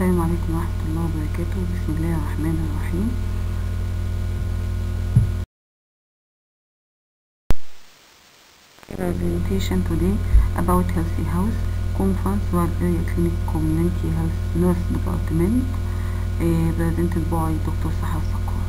السلام عليكم ورحمة الله وبركاته بسم الله الرحمن الرحيم presentation today about healthy house conference World Area Clinic Community Health Nurse Department uh, presented by Dr. Sahar Sakar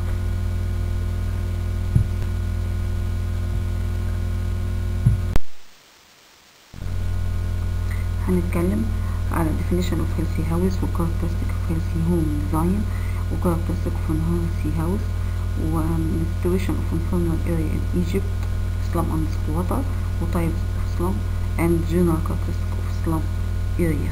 هنتكلم على definition of healthy house و characteristic of healthy home design و characteristic of healthy house و situation of informal area in Egypt slum and squatter و types of slum and general characteristic of slum area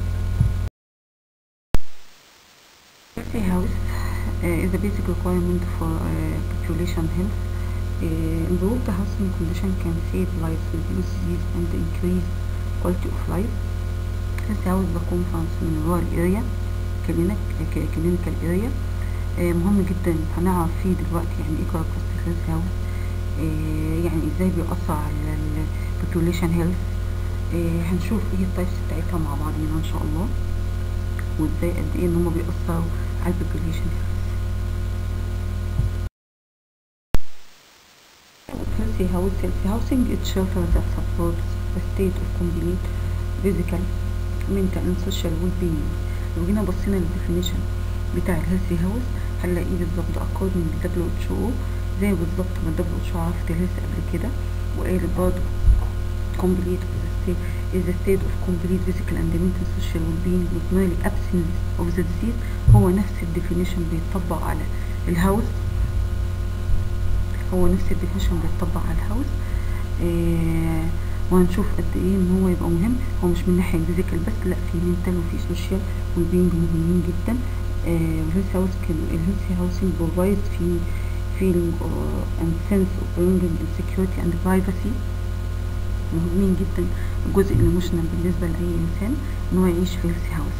healthy house uh, is a basic requirement for uh, population health uh, improved housing condition can save lives reduce disease and increase quality of life healthy house بكون من rural area clinic clinical area آه مهم جدا هنعرف فيه دلوقتي يعني ايه characteristic healthy house آه يعني ازاي بيأثر على ال population health آه هنشوف ايه التايبس بتاعتها مع بعضينا ان شاء الله وازاي قد ايه ان هما بيأثروا على population health healthy house healthy housing is shelter that supports a state of complete physical mental and social well-being لو جينا بصينا للديفينيشن بتاع الهيلثي هاوس هنلاقيه بالظبط according to WHO زي بالظبط ما WHO عرفت الهيلث قبل كده وقالت برضه complete is a state of complete physical and mental social well-being with nearly absence of the disease هو نفس الديفينيشن بيتطبق على الهاوس هو نفس الديفينيشن بيتطبق على الهاوس إيه وهنشوف قد ايه ان هو يبقى مهم هو مش من ناحيه فيزيكال بس لا في منتال وفي سوشيال والبينج مهمين جدا الهيلث هاوس الهيلث هاوسنج بروفايد في feeling and sense of belonging and security and privacy مهمين جدا الجزء الايموشنال بالنسبه لاي انسان ان هو يعيش في هيلث هاوس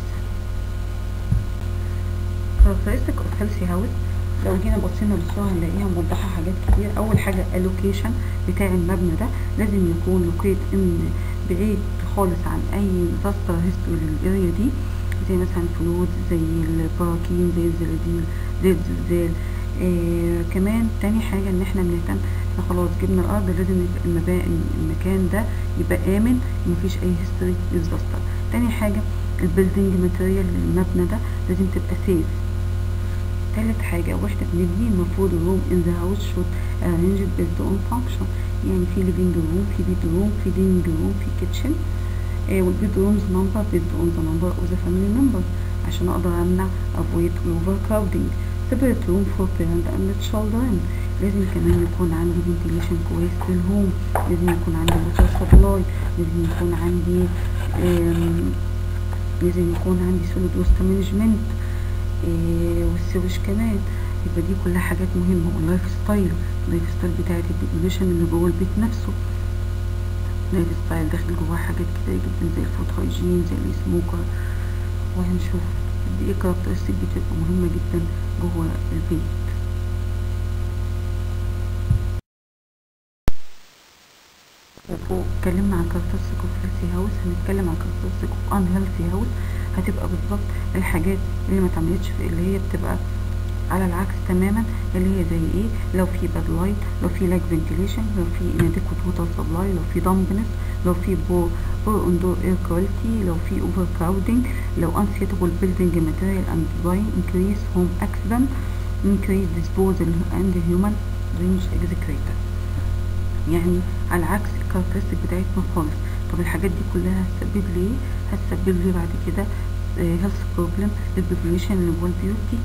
characteristic of healthy house لو جينا بصينا للصورة هنلاقيها موضحة حاجات كتير أول حاجة اللوكيشن بتاع المبنى ده لازم يكون لوكيت إن بعيد خالص عن أي ديزاستر هيستوري للأريا دي زي مثلا فلود زي البراكين زي الزلازل زي الزلزال آه كمان تاني حاجة إن احنا بنهتم احنا خلاص جبنا الأرض لازم يبقى المبا... المكان ده يبقى آمن ومفيش أي هيستوري ديزاستر تاني حاجة البيلدينج ماتيريال للمبنى ده لازم تبقى سيف تالت حاجة واحنا بنبني المفروض الروم in the house should arrange based on function يعني في living room في bed room في dining room في kitchen آه والبيد rooms number based on the number of the family members عشان اقدر امنع avoid overcrowding separate room for parent and children لازم كمان يكون عندي ventilation كويس في الهوم لازم يكون عندي water supply لازم يكون عندي لازم يكون عندي solid waste management إيه والسوش كمان يبقى دي كلها حاجات مهمة واللايف ستايل اللايف ستايل بتاعت البوبوليشن اللي جوه البيت نفسه اللايف ستايل داخل جواه حاجات كتير جدا زي الفود هايجين زي السموكر وهنشوف قد ايه كاركترستيك بتبقى مهمة جدا جوه البيت وفوق اتكلمنا عن كاركترستيك اوف هيلثي هاوس هنتكلم عن كاركترستيك اوف ان هيلثي هاوس هتبقى بالظبط الحاجات اللي ما تعملتش اللي هي بتبقى على العكس تماما اللي هي زي ايه لو في باد لايت لو في لاك فنتيليشن لو في inadequate water supply لو في dampness لو في poor poor indoor air quality لو في overcrowding لو unsuitable building material and design increase home accident increase disposal and human range excreta يعني على عكس الكاركترستيك بتاعتنا خالص طب الحاجات دي كلها هتسبب لي ايه هتسبب لي بعد كده هيلث بروبلم للبوبوليشن اللي جوه البيوت دي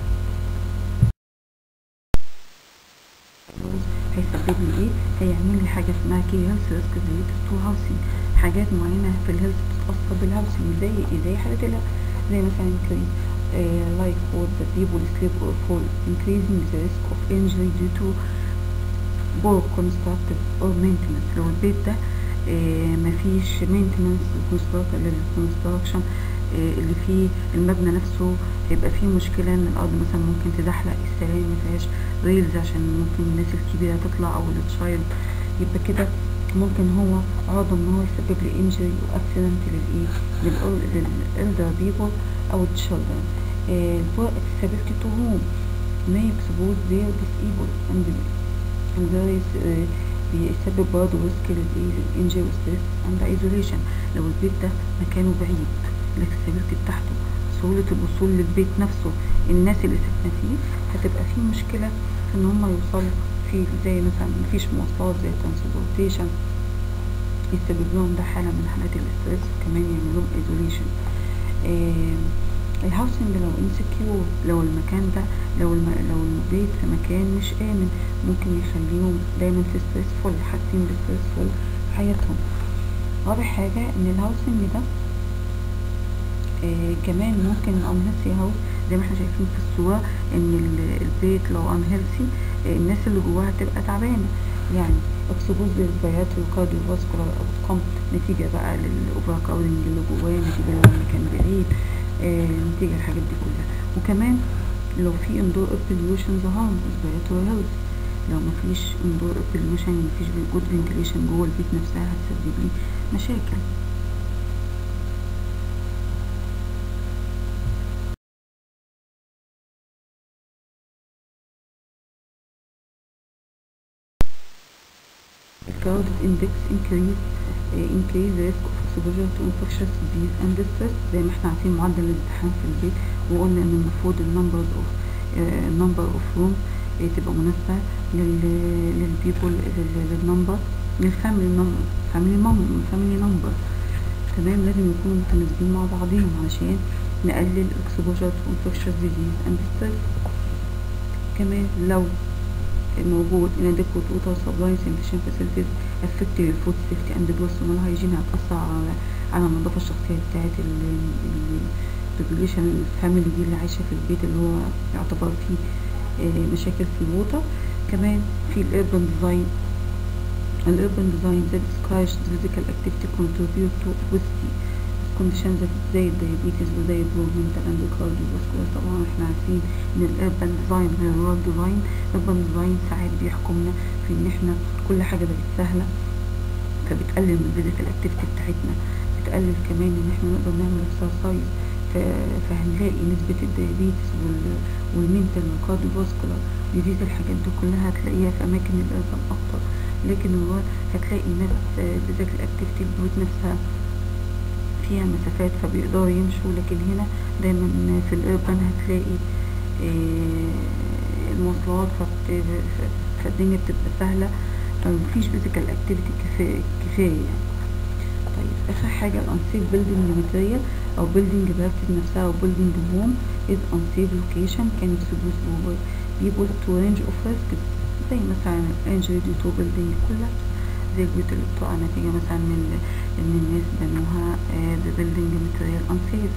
هيسبب لي ايه هيعمل لي حاجه اسمها كي هيلث ريسك ريليتد تو هاوسنج حاجات معينه في الهيلث بتتاثر بالهاوسنج زي ايه زي حاله زي مثلا increase uh, like for the people sleep or fall increasing the risk of injury due to poor constructive or maintenance لو البيت ده آه مفيش maintenance للكونستراكشن آه اللي فيه المبنى نفسه هيبقى فيه مشكلة ان الارض مثلا ممكن تزحلق السلالم مفيهاش ريلز عشان ممكن الناس الكبيرة تطلع او التشايلد يبقى كده ممكن هو عرضة ان هو يسبب لي injury و accident للايه للelder people او children uh, poor accessibility to whom may expose their disabled and and there is uh, بيسبب برضه ريسك للايه للانجري وستريس اند ايزوليشن لو البيت ده مكانه بعيد الاكسسبيلتي بتاعته سهولة الوصول للبيت نفسه الناس اللي ساكنة فيه هتبقى فيه مشكلة في ان هم يوصلوا فيه زي مثلا مفيش مواصلات زي ترانسبورتيشن يسبب لهم ده حالة من حالات الاسترس وكمان يعمل لهم ايزوليشن الهاوسنج لو انسكيور لو المكان ده لو الم... لو البيت في مكان مش امن ممكن يخليهم دايما في ستريسفول حاسين بستريسفول في حياتهم رابع حاجة ان الهاوسنج ده آه كمان ممكن الانهيلثي هاوس زي ما احنا شايفين في الصورة ان البيت لو انهيلثي آه الناس اللي جواها تبقى تعبانة يعني اكسبوز للريسبيراتوري كارديو فاسكولار اوتكم نتيجة بقى للاوفر كراودنج اللي جواه نتيجة لو المكان بعيد آه نتيجة الحاجات دي كلها وكمان لو في اندور بوليوشن ظهر ريسبيراتوري هيلث لو مفيش اندور بوليوشن مفيش جود فنتيليشن جوه البيت نفسها هتسبب لي مشاكل crowded index increase uh, increase risk of exposure to infectious disease and stress زي ما احنا عارفين معدل الازدحام في البيت وقلنا ان المفروض النمبر اوف النمبر اوف روم تبقى مناسبة لل للبيبول للنمبر للفاميلي نمبر فاميلي فاميلي نمبر تمام لازم يكونوا متناسبين مع بعضهم علشان نقلل exposure to infectious disease and stress كمان لو موجود inadequate water supply sanitation facilities affect the food safety and personal hygiene هتأثر على على النظافة الشخصية بتاعت البوبوليشن الفاميلي دي اللي عايشة في البيت اللي هو يعتبر فيه مشاكل في الووتر كمان في الاربن ديزاين الاربن ديزاين that discourage physical activity contribute to obesity conditions زي الديابيتس وزي البروفمنتال اند كارديوفاسكولار طبعا احنا عارفين ان الاربن ديزاين غير الرول ديزاين الاربن ديزاين ساعات بيحكمنا في ان احنا كل حاجه بقت سهله فبتقلل من الفيزيكال اكتيفيتي بتاعتنا بتقلل كمان ان احنا نقدر نعمل اكسرسايز فهنلاقي نسبة الديابيتس والمنتال والكارديوفاسكولار ديزيز الحاجات دي كلها هتلاقيها في أماكن الأربن أكتر لكن هو هتلاقي الناس بالذات الأكتيفيتي البيوت نفسها فيها مسافات فبيقدروا يمشوا لكن هنا دايما في الأربن هتلاقي المواصلات فالدنيا بتبقى سهلة فمفيش فيزيكال اكتيفيتي كفاية كفاية يعني طيب اخر حاجة الانسيف بيلدينج ماتيريال او بيلدينج براكتس نفسها او بيلدينج هوم is unsafe location can expose people to range of risks زي مثلا injury due to building كلها زي البيوت اللي بتقع نتيجة مثلا من ان الناس بنوها the building material unsafe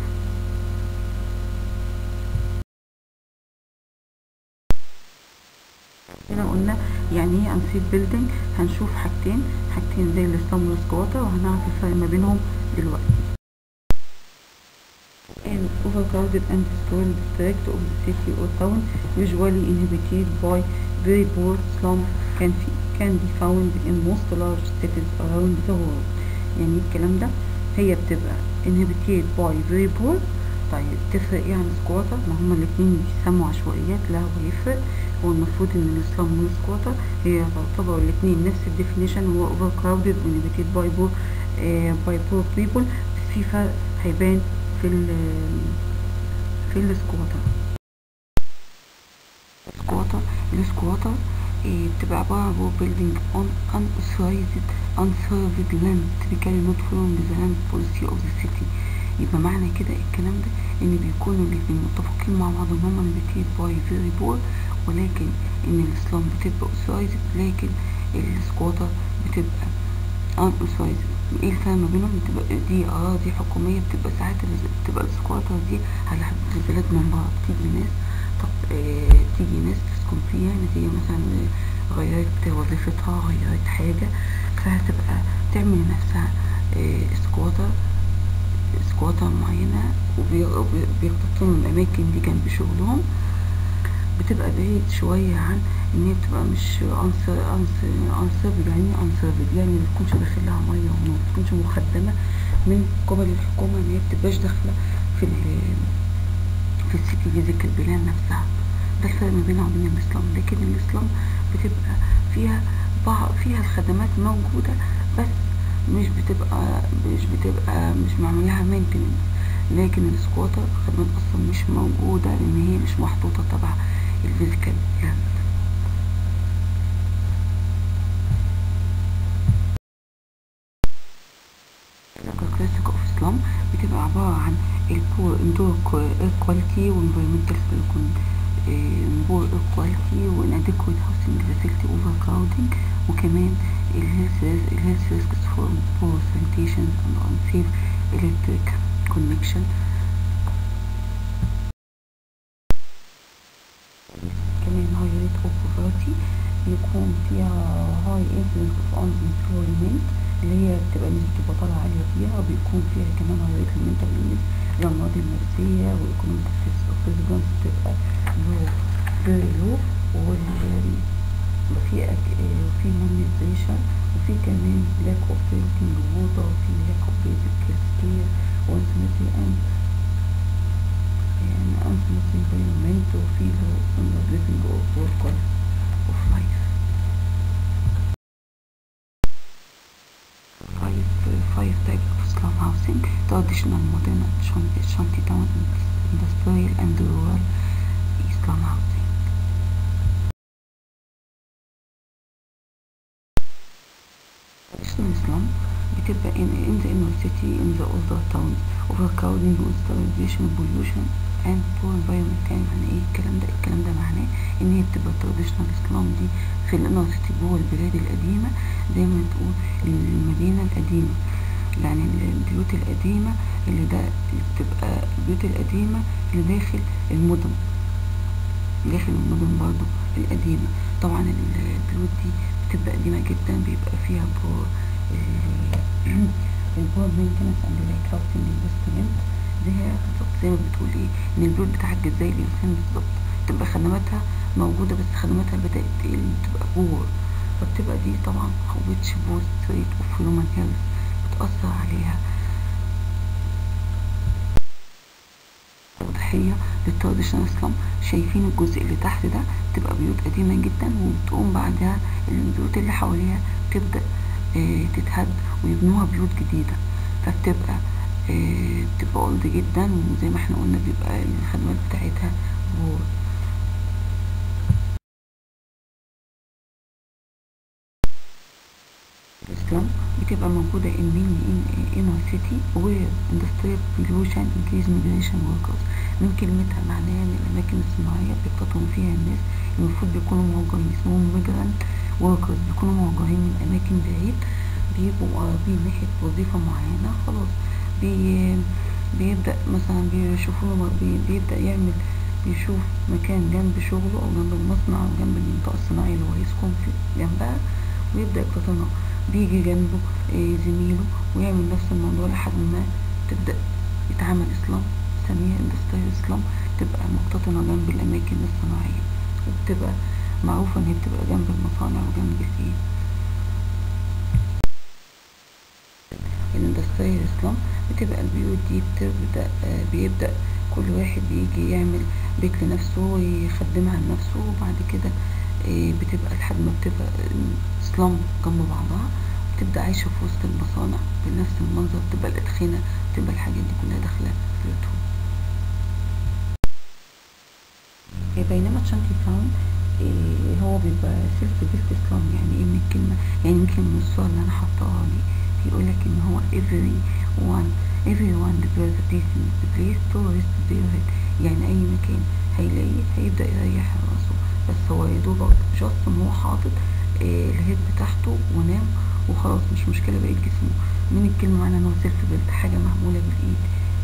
هنا قلنا يعني ايه unsafe building هنشوف حاجتين حاجتين زي السلم والسكواتر وهنعرف الفرق ما بينهم دلوقتي an overcrowded and destroyed district of the city or town usually inhabited by very poor slums can, can be found in most large cities around the world يعني الكلام ده هي بتبقى inhabited by very poor طيب تفرق ايه عن سكواتر ما هما الاتنين بيسموا عشوائيات لا هو يفرق هو المفروض ان الاسلام والسكواتر هي تعتبر الاتنين نفس الديفينيشن هو overcrowded inhabited by poor uh, by poor people بس في فرق هيبان في ال في السكواتر سكواتر السكواتر إيه بتبقى عبارة عن building on unauthorized unserved land typically not following the land policy of the city يبقى معنى كده الكلام ده ان بيكونوا الاتنين متفقين مع بعض ان هما نبتيت باي فيري بور ولكن ان الاسلام بتبقى authorized لكن السكواتر بتبقى unauthorized ايه الفرق ما بينهم بتبقى دي اراضي حكوميه بتبقى ساعات بتبقى السكواتر دي على حد البلاد من بعض تيجي ناس طب اه تيجي ناس تسكن فيها نتيجه مثلا غيرت وظيفتها غيرت حاجه فهتبقى تعمل لنفسها اه سكواتر سكواتر معينه وبيقتطنوا الاماكن دي جنب شغلهم بتبقى بعيد شوية عن ان هي بتبقى مش انسيرفد يعني ايه انسيرفد يعني ما بتكونش داخل لها ميه ونور ما بتكونش مخدمة من قبل الحكومة ان هي بتبقاش داخلة في ال في السيتي فيزيكال بلان نفسها ده الفرق ما بينها وبين الاسلام لكن الاسلام بتبقى فيها بعض فيها الخدمات موجودة بس مش بتبقى مش بتبقى مش معمول لها مينتنس لكن السكواتر الخدمات اصلا مش موجودة لان هي مش محطوطة تبع الفيزيكال بلان الكلاسيك اوف اسلام بتبقى عبارة عن البور اندور كواليتي وانفيرمنتال بور كواليتي وانادكويت هاوسنج فاسيلتي اوفر كراودنج وكمان الهيلث ريسكس فور بور سانيتيشن اند unsafe electric connection كمان هاي ريت اوف poverty يكون فيها هاي انفلونس اوف unemployment اللي هي بتبقى نسبة البطالة عالية فيها وبيكون فيها كمان هاي ريت المنتال illness الأمراض النفسية والايكونوميك فيزيكالز بتبقى لو فيري لو وفي وفي مونيزيشن وفي كمان lack of drinking water وفي lack of basic health care وانسمتي and يعني unsanitary environment وفي low standard living or poor quality of life five five types of slum housing traditional modern shanty, shanty town industrial and rural slum housing traditional slum بتبقى in, in the inner city in the older towns overcrowding installation pollution and poor environment يعني معناه ايه الكلام ده الكلام ده معناه ان هي بتبقى traditional slum دي في الانر سيتي جوه البلاد القديمة زي ما تقول المدينة القديمة يعني البيوت القديمة اللي ده اللي بتبقى البيوت القديمة اللي داخل المدن داخل المدن برضو القديمة طبعا البيوت دي بتبقى قديمة جدا بيبقى فيها بور البور مينتنس اند لايك هاوسنج انفستمنت دي هي بالظبط زي ما بتقول ايه ان البيوت بتحجز زي الانسان بالظبط تبقى خدماتها موجودة بس خدماتها بدأت تقل بتبقى بور فبتبقى دي طبعا which both rate of human health بتأثر عليها توضيحية للتراديشنال سلام شايفين الجزء اللي تحت ده بتبقى بيوت قديمة جدا وبتقوم بعدها البيوت اللي حواليها تبدأ اه تتهد ويبنوها بيوت جديدة فبتبقى اه بتبقى اولد جدا وزي ما احنا قلنا بيبقى الخدمات بتاعتها بور الإسلام بتبقى موجودة in many in inner city where industrial pollution increase migration workers من كلمتها معناها ان الأماكن الصناعية بيقتطعوا فيها الناس المفروض بيكونوا موجهين اسمهم migrant workers بيكونوا موجهين من أماكن بعيد بيبقوا قريبين ناحية وظيفة معينة خلاص بي بيبدأ مثلا بيشوفوا له بي بيبدأ يعمل بيشوف مكان جنب شغله أو جنب المصنع أو جنب المنطقة الصناعية اللي هو هيسكن في جنبها ويبدأ يقتطعها بيجي جنبه إيه زميله ويعمل نفس الموضوع لحد ما تبدأ يتعمل إسلام سميها اندستريال إسلام تبقى مقتطنة جنب الأماكن الصناعية وبتبقى معروفة إن هي بتبقى جنب المصانع وجنب الإيه الاندستريال إسلام بتبقى البيوت دي بتبدأ آه بيبدأ كل واحد بيجي يعمل بيت لنفسه ويخدمها لنفسه وبعد كده آه بتبقى لحد ما بتبقى سلام جنب بعضها بتبدأ عايشة في وسط المصانع بنفس المنظر بتبقى الأدخنة بتبقى الحاجات دي كلها داخلة في بيوتهم بينما تشانتي تاون إيه هو بيبقى سيلف بيست اسلام يعني ايه من الكلمة يعني يمكن من الصور اللي انا حطاها دي بيقول لك ان هو every one every one deserves a decent place to rest their head يعني اي مكان هيلاقيه هيبدأ يريح راسه بس هو يا دوبك جاست ان هو حاطط إيه الهيد بتاعته ونام وخلاص مش مشكلة بقيت جسمه من الكلمة معنى ان هو سيلف بيلت حاجة معمولة بالايد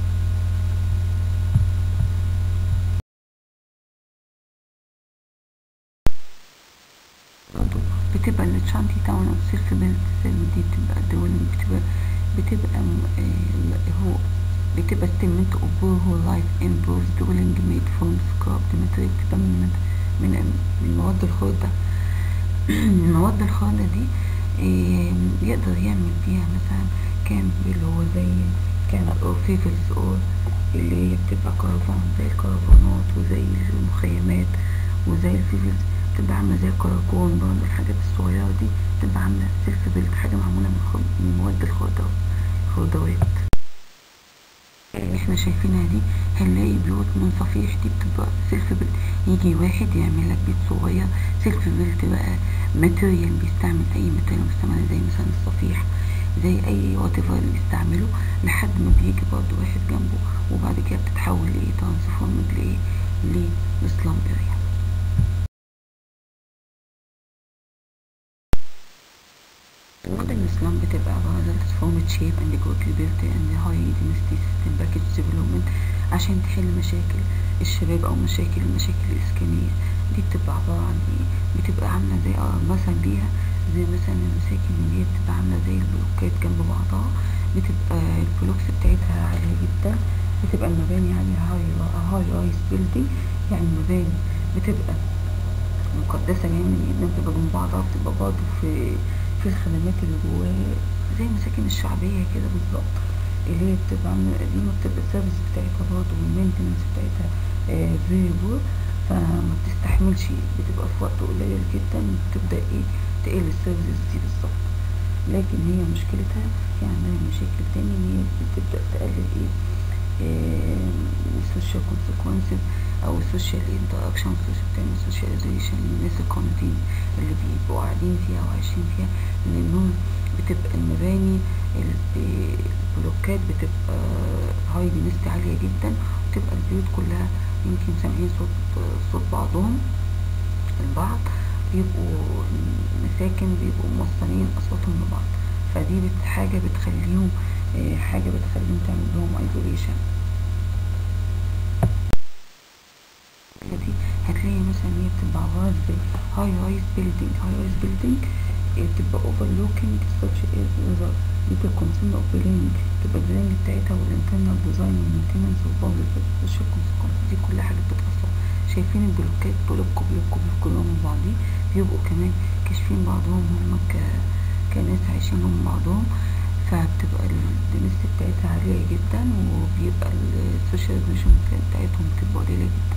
برضه بتبقى الشانتي تاون او سيلف بيلت دي بتبقى الدول بتبقى بتبقى آه هو بتبقى statement of poor whole life improves dwelling made from scrap material بتبقى من من من مواد الخردة المواد الخردة دي إيه يقدر يعمل بيها مثلا كامب اللي هو زي كامب او فيفلز اور اللي هي بتبقى كرفان زي الكرفانات وزي المخيمات وزي الفيفلز بتبقى عاملة زي الكراكون برضه الحاجات الصغيرة دي بتبقى عاملة سيلف بيلت حاجة معمولة من, خد... من مواد الخضر خضروات اللي احنا شايفينها دي هنلاقي بيوت من صفيح دي بتبقى سيلف بيلت يجي واحد يعمل لك بيت صغير سيلف بيلت بقى ماتيريال بيستعمل اي ماتيريال مستعمل زي مثلا الصفيح زي اي وات اللي بيستعمله لحد ما بيجي برضه واحد جنبه وبعد كده بتتحول لايه ترانسفورمد لايه للسلام اريا Modern Islam بتبقى عبارة عن transformed shape and growth liberty and high density system package development عشان تحل مشاكل الشباب أو مشاكل المشاكل الإسكانية دي بتبقى عبارة عن ايه بتبقى عاملة زي مثل ليها زي مثلا المساكن اللي هي بتبقى عاملة زي البلوكات جنب بعضها بتبقى البلوكس بتاعتها عالية جدا بتبقى المباني عليها هاي هاي رايس بيلدينج يعني المباني بتبقى مقدسة جامد جدا بتبقى جنب بعضها بتبقى برضه في في الخدمات اللي جواها زي المساكن الشعبية كده بالظبط اللي هي بتبقى عاملة قديمة بتبقى السيرفيس بتاعتها برضه والمينتنس بتاعتها فيري بور فما بتستحملش بتبقى في وقت قليل جدا بتبدأ ايه تقل السيرفيس دي بالظبط لكن هي مشكلتها في عندها مشاكل تاني ان هي بتبدأ تقلل ايه السوشيال كونسيكونسز او السوشيال انتراكشن بتعمل سوشياليزيشن للناس القانونيين اللي بيبقوا قاعدين فيها وعايشين فيها لانهم بتبقى المباني البلوكات بتبقى هاي دينستي عالية جدا وتبقى البيوت كلها يمكن سامعين صوت صوت بعضهم البعض بيبقوا مساكن بيبقوا موصلين اصواتهم لبعض فدي بت حاجة بتخليهم حاجة بتخليهم تعمل لهم ايزوليشن دي هتلاقي مثلا هي بتبقى عبارة زي هاي رايز بيلدينج هاي رايز بيلدينج بتبقى overlooking such as river little concern of building تبقى البلانج بتاعتها والانترنال ديزاين والمينتنس والبابليك والسوشيال كونسيكونس دي كل حاجة بتتأثر شايفين البلوكات بلوك بلوك بلوك كلهم من بعضين بيبقوا كمان كاشفين بعضهم هم ك... كناس عايشين هم بعضهم فبتبقى الدنسيتي بتاعتها عالية جدا وبيبقى السوشياليزيشن بتاعتهم بتبقى قليلة جدا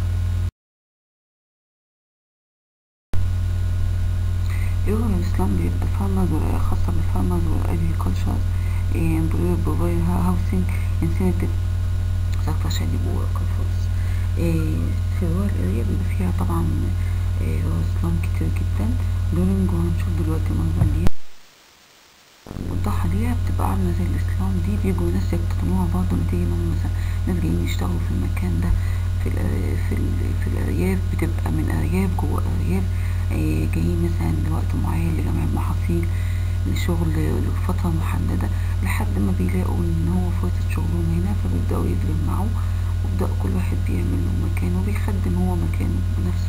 يوم الإسلام بيبقى فارمرز والآية خاصة بالفارمرز والأجريكولشر employer provide housing incentive سقف شديد worker force في الرول اريا بيبقى فيها طبعا إسلام كتير جدا دورينج وهنشوف دلوقتي منظر ليها الضحى ليها بتبقى عاملة زي الإسلام دي بيجوا ناس يقتنوها برضه نتيجة إنهم مثلا ناس جايين يشتغلوا في المكان ده في ال في ال في الأرياف بتبقى من أرياف جوه أرياف جايين مثلا لوقت معين لجمع المحاصيل لشغل لفترة محددة لحد ما بيلاقوا ان هو فرصة شغلهم هنا فبيبدأوا يتجمعوا ويبدأ كل واحد بيعمل له مكان وبيخدم هو مكانه بنفسه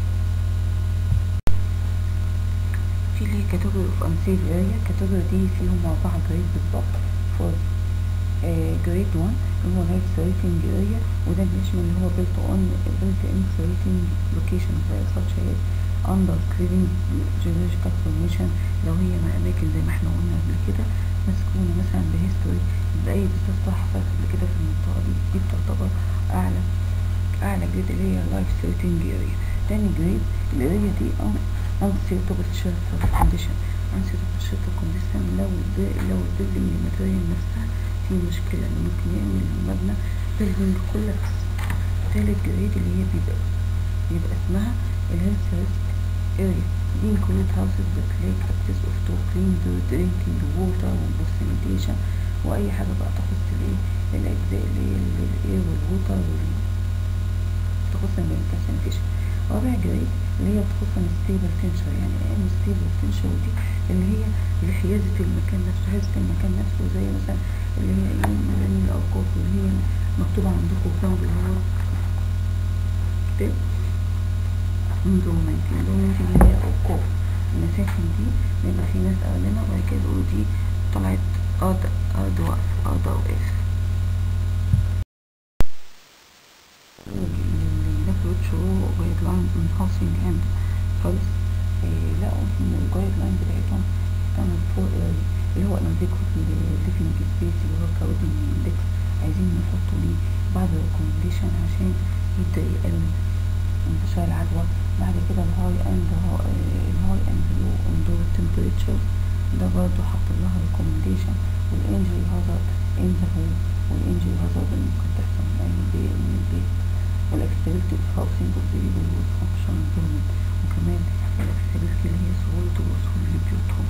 في اللي هي كاتيجوري اوف انسيف اريا الكاتيجوري دي فيهم أربعة جريد بالظبط فور جريد 1 اللي هو لايف ثريتنج اريا وده بيشمل اللي هو بيلت اون بيلت ان ثريتنج لوكيشن زي such as under clearing geological formation لو هي أماكن زي ما احنا قلنا قبل كده مسكونة مثلا بهيستوري بأي ديزاستر حصلت قبل كده في المنطقة دي دي بتعتبر أعلى أعلى جريد اللي هي لايف ثريتنج اريا تاني جريد الاريا دي unsuitable shelter condition unsuitable shelter condition لو لو البيلدنج الماتيريال نفسها في مشكلة إن ممكن يعمل المبنى بيلدنج كولابس تالت جريد اللي هي بيبقى بيبقى اسمها الهيلث ريسك area دي include houses that lack access of to clean drinking water sanitation وأي حاجة بقى تخص الايه الأجزاء اللي هي الاير والووتر وال تخص الميديكال sanitation رابع جريد اللي هي بتخص الستيبل تنشر يعني ايه الستيبل تنشر دي اللي هي لحيازة المكان نفسه حيازة المكان نفسه زي مثلا اللي هي ايه مباني الأوقاف اللي هي مكتوبة عندكم جنب اللي هو كتاب اندومنت اندومنت اللي هي اوقاف المساكن دي بيبقى في ناس قبلنا وبعد كده يقولوا دي طلعت ارض ارض وقف ارض اوقاف WHO guidelines housing and health إيه لقوا ان الجايد لاين بتاعتهم كانوا فوق اللي هو inadequate living space اللي هو crowding index عايزين يحطوا ليه بعض recommendation عشان يبدأ يقلل انتشار العدوى بعد كده الهاي اند الهاي اند لو اندور تمبريتشر ده برضه حط لها ريكومنديشن والانجري هازارد ان ذا هوم والانجري هازارد اللي ممكن تحصل من اي بيت من البيت والاكسبيرتي اوف هاوسنج اوف ذا والفانكشن بيلمنت وكمان الاكسبيرتي اللي هي سهولة الوصول لبيوتهم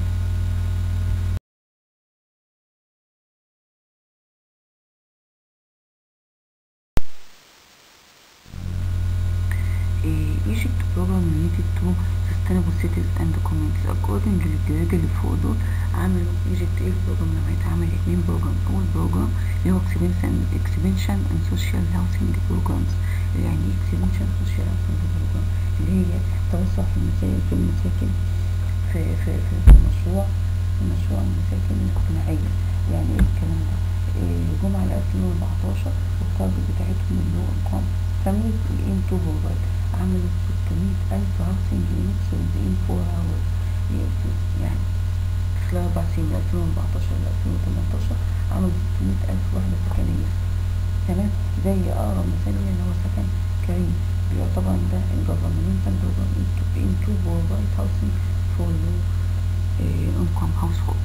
Egypt program related to sustainable cities and communities according للجريد اللي فوق دول عملوا Egypt ايه البروجرام لما عمل اتنين بروجرام اول بروجرام اللي هو expansion expansion and social housing programs يعني ايه expansion social housing program اللي هي توسع في المساكن في المساكن في في في, في مشروع في مشروع المساكن الاجتماعية يعني ايه الكلام ده إيه جم على 2014 والتارجت بتاعتهم اللي هو ارقام فاميلي الام تو بروفايد عملوا 600 ألف هاوسنج يونتس within 4 hours يعني في أربع سنين من 2014 ل 2018 عملوا 600 ألف وحدة سكنية تمام زي أقرب مثال اللي هو سكن كريم بيعتبر ده الجفرمنتال بروجرام into provide housing for low income household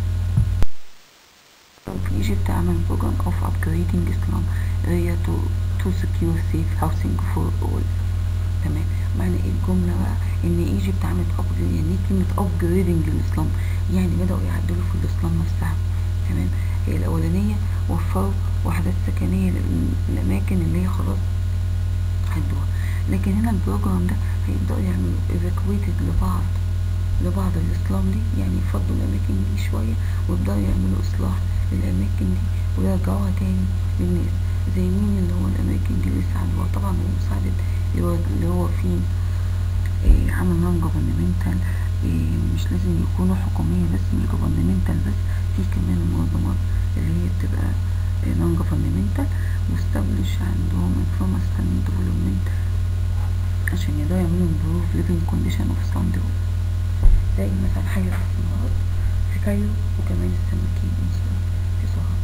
في Egypt عمل program of upgrading Islam area to to secure safe housing for all تمام معنى ايه الجملة بقى ان ايجيبت عملت ابجريد يعني ايه كلمة ابجريدنج للاسلام يعني بدأوا يعدلوا في الاسلام نفسها تمام هي الاولانية وفروا وحدات سكنية للاماكن اللي هي خلاص هدوها لكن هنا البروجرام ده هيبدأوا يعملوا evacuated لبعض لبعض الاسلام دي يعني يفضوا الاماكن دي شوية ويبدأوا يعملوا اصلاح للاماكن دي ويرجعوها تاني للناس زي مين اللي هو الاماكن دي اللي ساعدوها طبعا بمساعدة اللي هو اللي هو فيه إيه عمل نون جوفرنمنتال إيه مش لازم يكونوا حكومية بس مش جوفرنمنتال بس في كمان المنظمات اللي هي بتبقى نون جوفرنمنتال واستبلش عندهم انفورمس ستاندينج ديفلوبمنت عشان يقدروا يعملوا امبروف ليفينج كونديشن اوف ساند زي مثلا حي الاسمرات في كايرو وكمان السماكين في سوهاج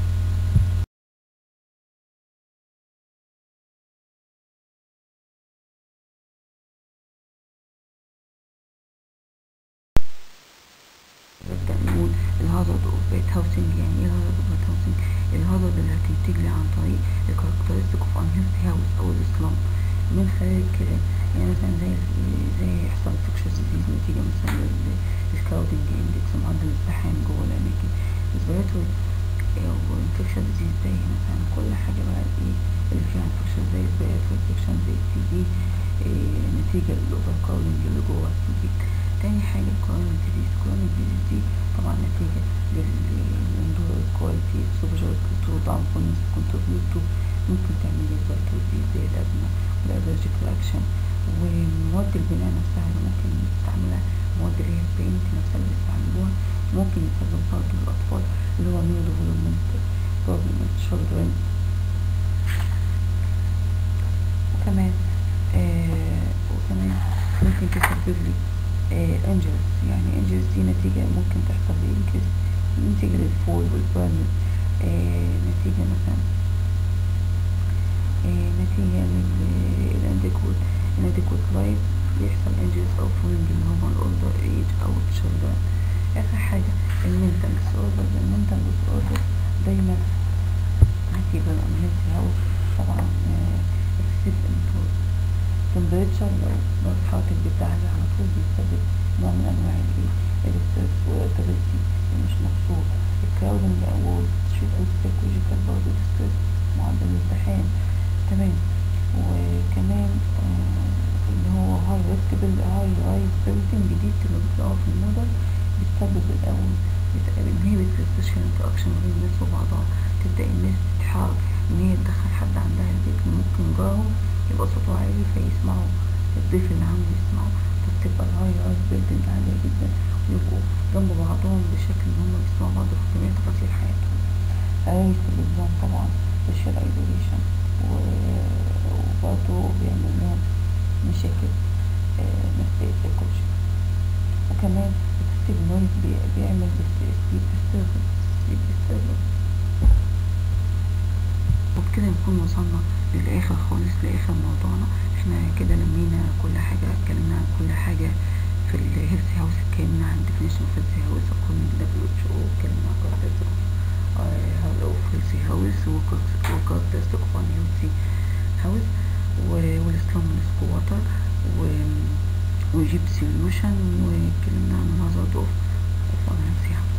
نبدأ نقول الهازارد اوف بيت هاوسنج يعني ايه الهازارد اوف بيت هاوسنج الهازارد اللي هتنتج لي عن طريق الكاركترستيك اوف انهيلثي هاوس او الاسلام من خلال الكلام يعني مثلا زي زي يحصل انفكشن ديزيز نتيجة مثلا للكراودنج اندكس معدل الازدحام جوه الاماكن ريسبيراتوري وانفكشن ديزيز زي مثلا كل حاجة بقى ايه اللي فيها انفكشن زي الريسبيراتوري انفكشن زي التي بي إيه نتيجة للاوفر كراودنج اللي جوه البيت تاني حاجة كرونيك ديزيز كرونيك ديزيز دي طبعا نتيجة للندور الكواليتي سوبجر تو دامبونس كونتريبيوت ممكن تعمل لي ديزيز زي الأزمة والألرجيك رياكشن ومواد البناء نفسها اللي ممكن نستعملها المواد اللي هي البينت نفسها اللي بيستعملوها ممكن يسبب برضه للأطفال اللي هو نيو ديفلوبمنت بروبلم تشيلدرن وكمان آه وكمان ممكن تسبب لي انجلز يعني انجلز دي نتيجة ممكن تحصل لإنكس نتيجة للفول والبرن نتيجة مثلا نتيجة للإنديكوت inadequate life بيحصل انجلز أو فولنج اللي هما الأولدر ايج أو الشلدرن آخر حاجة المنتال disorders المنتال disorders دايما نتيجة للأنهيلثي هاوس طبعا اكسسيف انتوز temperature لو درجة حرارة البيت عالية على طول بيسبب نوع من أنواع الإيه الستريس والإرتابيلتي مش مبسوط الكراودنج والشيت والسايكولوجيكال برضه الستريس معدل الازدحام تمام وكمان آه اللي هو هاي ريسك بيل هاي رايز بيلدينج جديد اللي بتلاقوها في الموديل بتسبب الأول بتنهبت السوشيال انتراكشن بين الناس وبعضها تبدأ الناس تحاول إن هي تدخل حد عندها البيت ممكن جارهم يبقى صوته عالي فيسمعوا الضيف اللي عنده يسمعوا فتبقى الهاي رايز بيلدينج عالية جدا ويبقوا جنب بعضهم بشكل ان هم بيسمعوا بعض في جميع تفاصيل حياتهم عايز النظام طبعا social isolation وبرضه بيعمل لهم مشاكل آه، نفسية سيكولوجية وكمان اكستيف نويز بيعمل سليب disturbance سليب disturbance وبكده نكون وصلنا للآخر خالص لآخر موضوعنا احنا كده لمينا كل حاجة اتكلمنا عن كل حاجة في الهيلثي هاوس اتكلمنا عن definition of healthy house according to WHO اتكلمنا عن characteristic of of healthy house وcharacteristic of unhealthy house والسلام سكواتر وجيب سوليوشن واتكلمنا عن hazard of of unhealthy house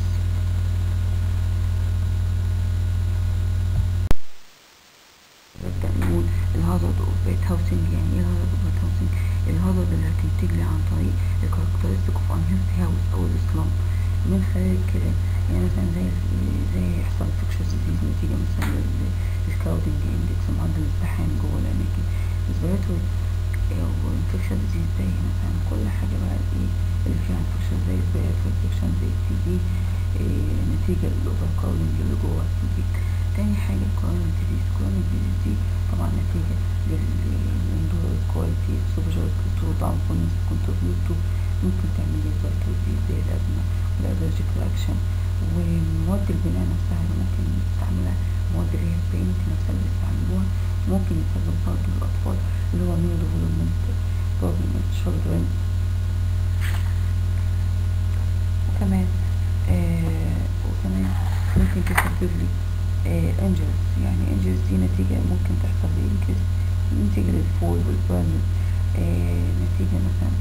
نبدأ نقول الهازارد اوف بيت هاوسنج يعني ايه الهازارد اوف بيت هاوسنج الهازارد اللي هتنتج لي عن طريق الكاركترستيك اوف unhealthy هاوس او الاسلام من خلال الكلام يعني مثلا زي زي يحصل infectious disease نتيجة مثلا للكراودنج اندكس معدل الازدحام جوه الأماكن respiratory وانفكشن disease زي مثلا كل حاجة بقى ايه اللي فيها انفكشن زي respiratory infection زي التي بي نتيجة للأوفر كراودنج اللي جوه البيت تاني حاجة كرونيك ديزيز كرونيك ديزيز دي طبعا نتيجة للإندور كواليتي سوبجر كنترول ضعف كونس كنترول تو ممكن تعمل لي فيرتو ديزيز زي الأزمة والألرجيك رياكشن ومواد البناء نفسها اللي ممكن نستعملها مواد اللي هي البينت نفسها اللي بيستعملوها ممكن يسبب برضه للأطفال اللي هو نيو ديفلوبمنت بروبلم تشيلدرن وكمان آه وكمان ممكن تسبب لي انجلز يعني انجلز دي نتيجة ممكن تحصل لي انكس نتيجة للفول والبرن نتيجة مثلا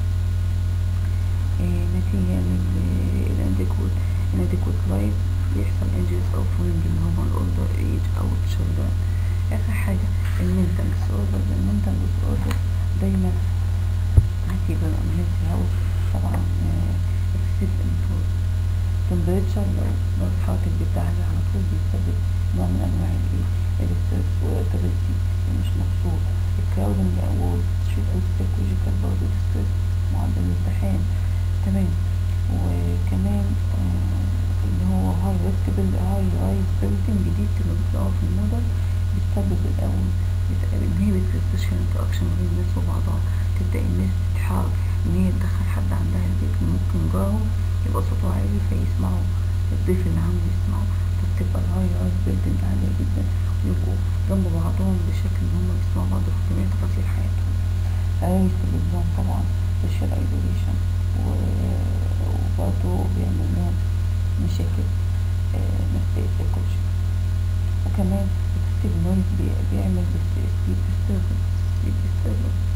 آه نتيجة للاناديكوت inadequate لايف بيحصل انجلز او فولنج اللي هما الاولدر ايج او الشلدرن اخر حاجة المنتال ديسوردر المنتال ديسوردر دايما نتيجة للانهيلثي هاوس طبعا اكسسيف انفور تمبريتشر لو درجة حرارة البيت عالية على طول بيسبب نوع من أنواع الإيه الستريس وإرتابيلتي مش مبسوط الكراودنج أو تشيل أو سايكولوجيكال برضه ستريس معدل الازدحام تمام وكمان آه اللي هو هاي ريسك بيلد هاي رايز بيلدينج جديد اللي بتلاقوه في الموديل بتسبب الأول بتنهبت السوشيال انتراكشن بين الناس وبعضها تبدأ الناس تحاول إن هي تدخل حد عندها البيت ممكن جاره يبقى صوته عالي فيسمعوا الضيف اللي عنده يسمعه فبتبقى الهاي رايز بيلدينج عالية جدا ويبقوا جنب بعضهم بشكل ان هما بيسمعوا بعض في جميع تفاصيل حياتهم عايز تلفزيون طبعا سوشيال ايزوليشن وبرضه بيعمل لهم مشاكل آه نفسية سيكولوجية وكمان اكستيف نويز بيعمل سليب ديستربنس سليب ديستربنس